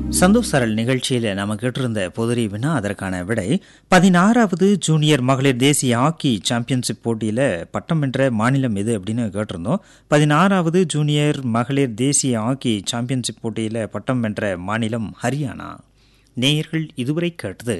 சந்தோஷ் சரல் நிகழ்ச்சியில் நம்ம கேட்டிருந்த பொதுரி வினா அதற்கான விடை பதினாறாவது ஜூனியர் மகளிர் தேசிய ஹாக்கி சாம்பியன்ஷிப் போட்டியில் பட்டம் வென்ற மாநிலம் எது அப்படின்னு கேட்டிருந்தோம் பதினாறாவது ஜூனியர் மகளிர் தேசிய ஹாக்கி சாம்பியன்ஷிப் போட்டியில் பட்டம் வென்ற மாநிலம் ஹரியானா நேயர்கள் இதுவரை கேட்டது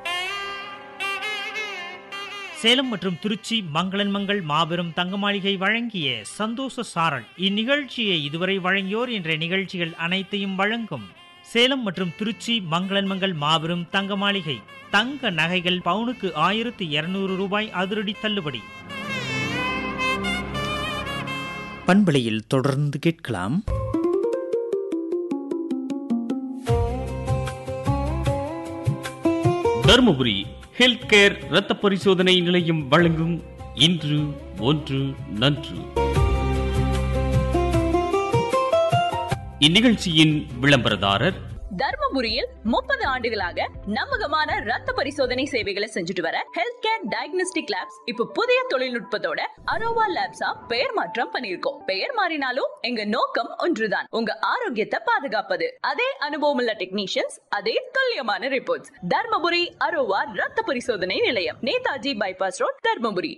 சேலம் மற்றும் திருச்சி மங்களன் மங்கள் மாபெரும் தங்க மாளிகை வழங்கிய சந்தோஷ சாரல் இந்நிகழ்ச்சியை இதுவரை வழங்கியோர் என்ற நிகழ்ச்சிகள் அனைத்தையும் வழங்கும் சேலம் மற்றும் திருச்சி மங்களன் மங்கள் மாபெரும் தங்க மாளிகை தங்க நகைகள் பவுனுக்கு ஆயிரத்து இருநூறு ரூபாய் அதிரடி தள்ளுபடி பண்பலையில் தொடர்ந்து கேட்கலாம் தருமபுரி ஹெல்த் கேர் இரத்த பரிசோதனை நிலையம் வழங்கும் இன்று ஒன்று நன்று இந்நிகழ்ச்சியின் விளம்பரதாரர் தர்மபுரியில் முப்பது ஆண்டுகளாக நம்பகமான ரத்த பரிசோதனை சேவைகளை செஞ்சுட்டு வர ஹெல்த் கேர் டயக்னோஸ்டிக் லேப்ஸ் இப்ப புதிய தொழில்நுட்பத்தோட அரோவா லேப்ஸா பெயர் மாற்றம் பண்ணிருக்கோம் பெயர் மாறினாலும் எங்க நோக்கம் ஒன்றுதான் உங்க ஆரோக்கியத்தை பாதுகாப்பது அதே அனுபவமுள்ள டெக்னீஷியன்ஸ் அதே துல்லியமான ரிப்போர்ட்ஸ் தர்மபுரி அரோவா ரத்த பரிசோதனை நிலையம் Netaji bypass road Dharmapuri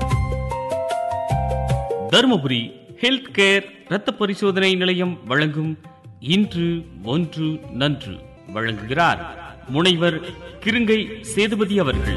Dharmapuri health care இரத்த பரிசோதனை நிலையம் வழங்கும் இன்று ஒன்று நன்று வழங்குகிறார் முனைவர் கிருங்கை சேதுபதி அவர்கள்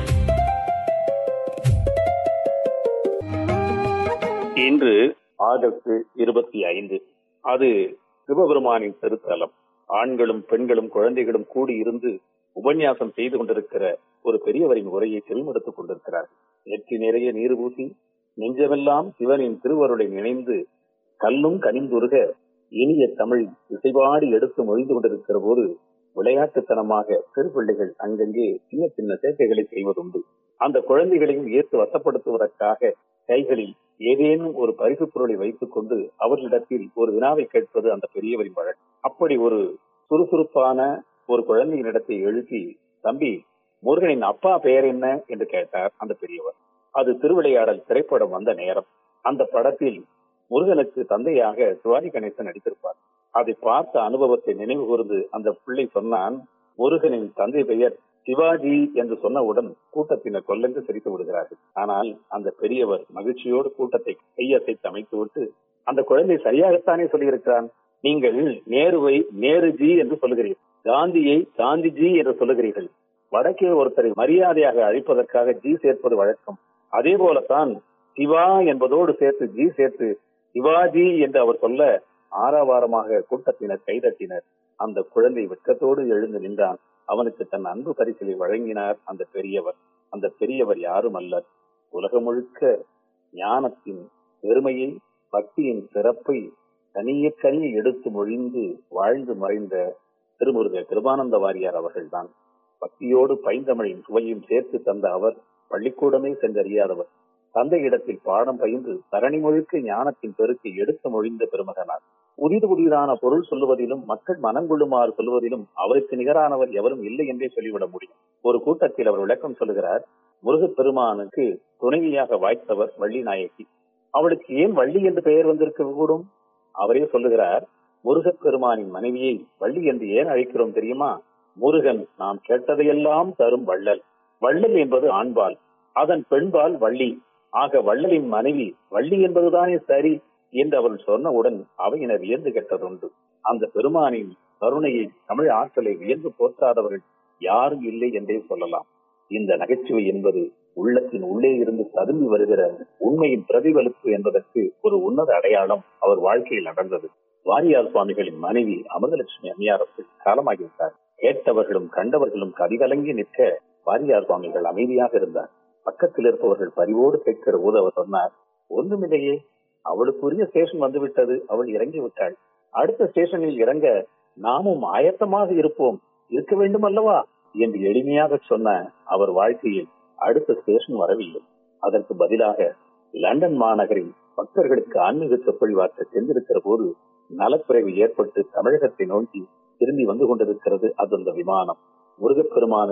இன்று ஆகஸ்ட் இருபத்தி ஐந்து அது சிவபெருமானின் திருத்தலம் ஆண்களும் பெண்களும் குழந்தைகளும் கூடியிருந்து உபன்யாசம் செய்து கொண்டிருக்கிற ஒரு பெரியவரின் உரையை செல்மெடுத்துக் கொண்டிருக்கிறார் நெற்றி நிறைய நீர் பூசி நெஞ்சமெல்லாம் சிவனின் திருவருளை நினைந்து கல்லும் கனிந்துருக இனிய தமிழ் இசைபாடி எடுத்து மொழிந்து கொண்டிருக்கிற போது விளையாட்டுத்தனமாக சிறு பிள்ளைகள் அங்கங்கே சின்ன சின்ன சேர்க்கைகளை செய்வதுண்டு அந்த குழந்தைகளையும் ஏற்று வசப்படுத்துவதற்காக கைகளில் ஏதேனும் ஒரு பரிசு பொருளை வைத்துக் கொண்டு அவர்களிடத்தில் ஒரு வினாவை கேட்பது அந்த பெரியவரின் வழக்கம் அப்படி ஒரு சுறுசுறுப்பான ஒரு குழந்தையினிடத்தை எழுப்பி தம்பி முருகனின் அப்பா பெயர் என்ன என்று கேட்டார் அந்த பெரியவர் அது திருவிளையாடல் திரைப்படம் வந்த நேரம் அந்த படத்தில் முருகனுக்கு தந்தையாக சிவாஜி கணேசன் நடித்திருப்பார் அதை பார்த்த அனுபவத்தை நினைவு கூர்ந்து அந்த பிள்ளை சொன்னான் முருகனின் தந்தை பெயர் சிவாஜி என்று சொன்னவுடன் கூட்டத்தினர் கொல்லென்று சிரித்து விடுகிறார்கள் ஆனால் அந்த பெரியவர் மகிழ்ச்சியோடு கூட்டத்தை கையசைத்து அமைத்து விட்டு அந்த குழந்தை சரியாகத்தானே சொல்லியிருக்கிறான் நீங்கள் நேருவை நேருஜி என்று சொல்லுகிறீர்கள் காந்தியை காந்திஜி என்று சொல்லுகிறீர்கள் வடக்கே ஒருத்தரை மரியாதையாக அழைப்பதற்காக ஜி சேர்ப்பது வழக்கம் அதே போலத்தான் சிவா என்பதோடு சேர்த்து ஜி சேர்த்து சிவாஜி என்று அவர் சொல்ல ஆரவாரமாக கூட்டத்தினர் கைதட்டினர் அந்த குழந்தை வெட்கத்தோடு எழுந்து நின்றான் அவனுக்கு தன் அன்பு பரிசிலை வழங்கினார் அந்த பெரியவர் அந்த பெரியவர் யாரும் அல்ல உலகம் முழுக்க ஞானத்தின் பெருமையை பக்தியின் சிறப்பை தனிய கனியை எடுத்து மொழிந்து வாழ்ந்து மறைந்த திருமுருக கிருபானந்த வாரியார் அவர்கள்தான் பக்தியோடு பைந்தமிழின் சுவையும் சேர்த்து தந்த அவர் பள்ளிக்கூடமே சென்றறியாதவர் தந்தை இடத்தில் பாடம் பயின்று தரணி முழுக்க ஞானத்தின் பெருக்கை எடுத்து மொழிந்த பெருமகனார் புதிது புதிதான பொருள் சொல்லுவதிலும் மக்கள் மனங்கொள்ளுமாறு சொல்லுவதிலும் அவருக்கு நிகரானவர் எவரும் இல்லை என்றே சொல்லிவிட முடியும் ஒரு கூட்டத்தில் அவர் விளக்கம் சொல்லுகிறார் முருகப் பெருமானுக்கு துணைவியாக வாய்த்தவர் வள்ளி நாயகி அவளுக்கு ஏன் வள்ளி என்று பெயர் வந்திருக்க கூடும் அவரே சொல்லுகிறார் முருகப் பெருமானின் மனைவியை வள்ளி என்று ஏன் அழைக்கிறோம் தெரியுமா முருகன் நாம் கேட்டதையெல்லாம் தரும் வள்ளல் வள்ளல் என்பது ஆண்பால் அதன் பெண்பால் வள்ளி ஆக வள்ளலின் மனைவி வள்ளி என்பதுதானே சரி என்று அவள் சொன்னவுடன் அவையினர் வியந்து கெட்டதுண்டு அந்த பெருமானின் கருணையை தமிழ் ஆற்றலை வியந்து போற்றாதவர்கள் யாரும் இல்லை என்றே சொல்லலாம் இந்த நகைச்சுவை என்பது உள்ளத்தின் உள்ளே இருந்து ததும்பி வருகிற உண்மையின் பிரதிபலிப்பு என்பதற்கு ஒரு உன்னத அடையாளம் அவர் வாழ்க்கையில் நடந்தது வாரியார் சுவாமிகளின் மனைவி அமிர்தலட்சுமி அம்மையாரத்தில் காலமாகிவிட்டார் கேட்டவர்களும் கண்டவர்களும் கதிகலங்கி நிற்க வாரியார் சுவாமிகள் அமைதியாக இருந்தார் பக்கத்தில் இருப்பவர்கள் பரிவோடு கேட்கிற போது அவர் சொன்னார் ஒன்றுமில்லையே அவளுக்குரிய ஸ்டேஷன் வந்துவிட்டது அவள் இறங்கி விட்டாள் அடுத்த ஸ்டேஷனில் இறங்க நாமும் ஆயத்தமாக இருப்போம் இருக்க வேண்டும் அல்லவா என்று எளிமையாக சொன்ன அவர் வாழ்க்கையில் அடுத்த ஸ்டேஷன் வரவில்லை அதற்கு பதிலாக லண்டன் மாநகரில் பக்தர்களுக்கு ஆன்மீக சொற்பொழிவாற்ற சென்றிருக்கிற போது நலக்குறைவு ஏற்பட்டு தமிழகத்தை நோக்கி திரும்பி வந்து கொண்டிருக்கிறது அது அந்த விமானம் முருகப்பெருமான